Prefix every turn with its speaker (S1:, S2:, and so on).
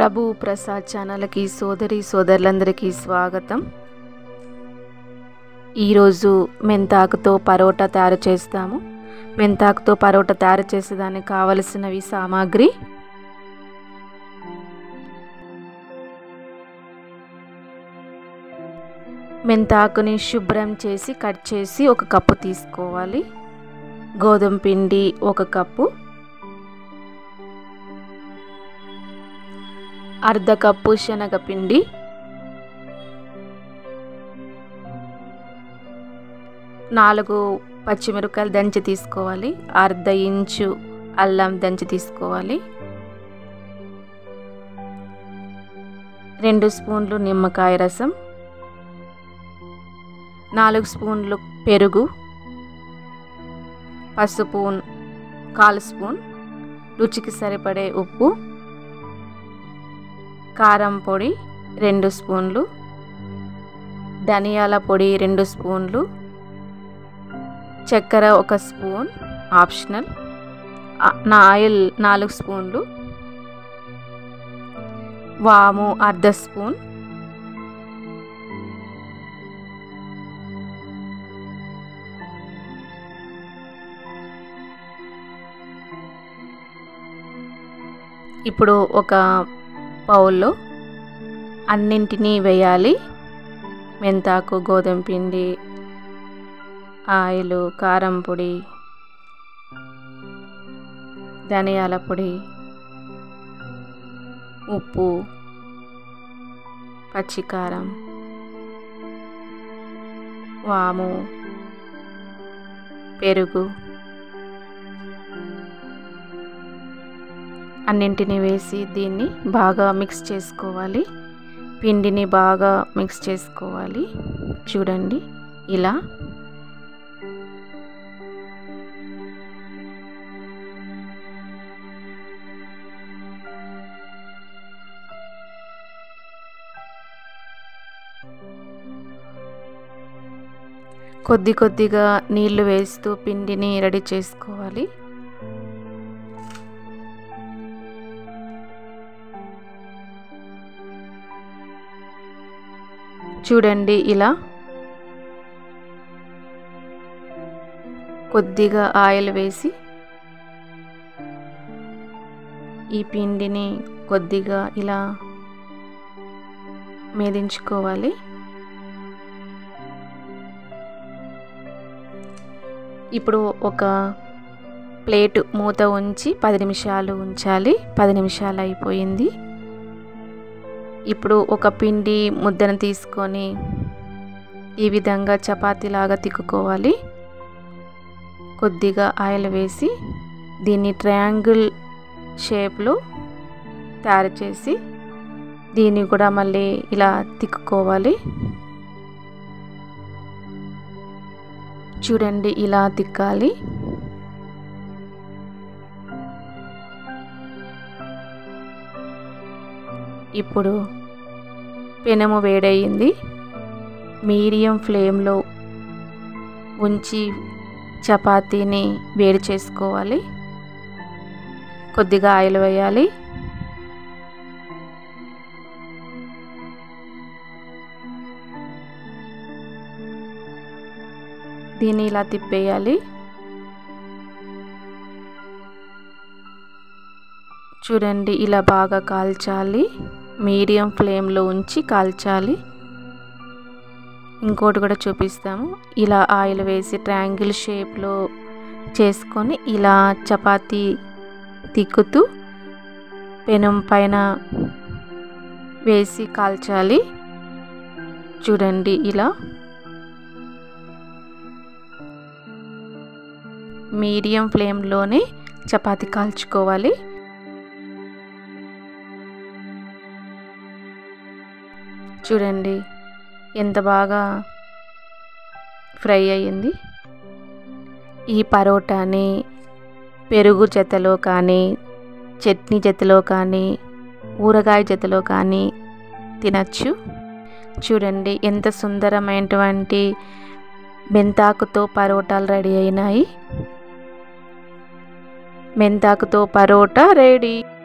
S1: ప్రభు ప్రసాద్ ఛానల్కి సోదరి సోదరులందరికీ స్వాగతం ఈరోజు మెంతాకుతో పరోటా తయారు చేస్తాము మెంతాకుతో పరోటా తయారు చేసేదానికి కావలసినవి సామాగ్రి మెంతాకుని శుభ్రం చేసి కట్ చేసి ఒక కప్పు తీసుకోవాలి గోధుమ పిండి ఒక కప్పు అర్ధ కప్పు శనగపిండి నాలుగు పచ్చిమిరపకాయలు దంచి తీసుకోవాలి అర్ధ ఇంచు అల్లం దంచి తీసుకోవాలి రెండు స్పూన్లు నిమ్మకాయ రసం నాలుగు స్పూన్లు పెరుగు పసుపు కాలు స్పూన్ రుచికి సరిపడే ఉప్పు కారం పొడి రెండు స్పూన్లు ధనియాల పొడి రెండు స్పూన్లు చక్కెర ఒక స్పూన్ ఆప్షనల్ నా ఆయిల్ నాలుగు స్పూన్లు వాము అర్ధ స్పూన్ ఇప్పుడు ఒక బౌల్లో అన్నింటినీ వేయాలి మెంతాకు గోధుమ పిండి ఆయిల్ కారం పొడి ధనియాల పొడి ఉప్పు పచ్చికారం వాము పెరుగు అన్నింటినీ వేసి దీన్ని బాగా మిక్స్ చేసుకోవాలి పిండిని బాగా మిక్స్ చేసుకోవాలి చూడండి ఇలా కొద్ది కొద్దిగా నీళ్లు వేస్తూ పిండిని రెడీ చేసుకోవాలి చూడండి ఇలా కొద్దిగా ఆయిల్ వేసి ఈ పిండిని కొద్దిగా ఇలా మేదించుకోవాలి ఇప్పుడు ఒక ప్లేట్ మూత ఉంచి పది నిమిషాలు ఉంచాలి పది నిమిషాలు అయిపోయింది ఇప్పుడు ఒక పిండి ముద్దను తీసుకొని ఈ విధంగా చపాతీలాగా తిక్కుకోవాలి కొద్దిగా ఆయిల్ వేసి దీన్ని ట్రయాంగిల్ షేప్లో తయారు చేసి దీన్ని కూడా మళ్ళీ ఇలా తిక్కుకోవాలి చూడండి ఇలా తిక్కాలి ఇప్పుడు పెనము వేడయింది మీడియం ఫ్లేమ్లో ఉంచి చపాతీని వేడి చేసుకోవాలి కొద్దిగా ఆయిల్ వేయాలి దీన్ని ఇలా తిప్పేయాలి చూడండి ఇలా బాగా కాల్చాలి మీడియం ఫ్లేమ్లో ఉంచి కాల్చాలి ఇంకోటి కూడా చూపిస్తాము ఇలా ఆయిల్ వేసి ట్రయాంగిల్ షేప్లో చేసుకొని ఇలా చపాతీ తిక్కుతూ పెనం పైన వేసి కాల్చాలి చూడండి ఇలా మీడియం ఫ్లేమ్లోనే చపాతీ కాల్చుకోవాలి చూడండి ఎంత బాగా ఫ్రై అయ్యింది ఈ పరోటాని పెరుగు జతలో కానీ చట్నీ జతలో కానీ ఊరగాయ జతలో కానీ తినచ్చు చూడండి ఎంత సుందరమైనటువంటి మెంతాకుతో పరోటాలు రెడీ అయినాయి మెంతాకుతో పరోటా రెడీ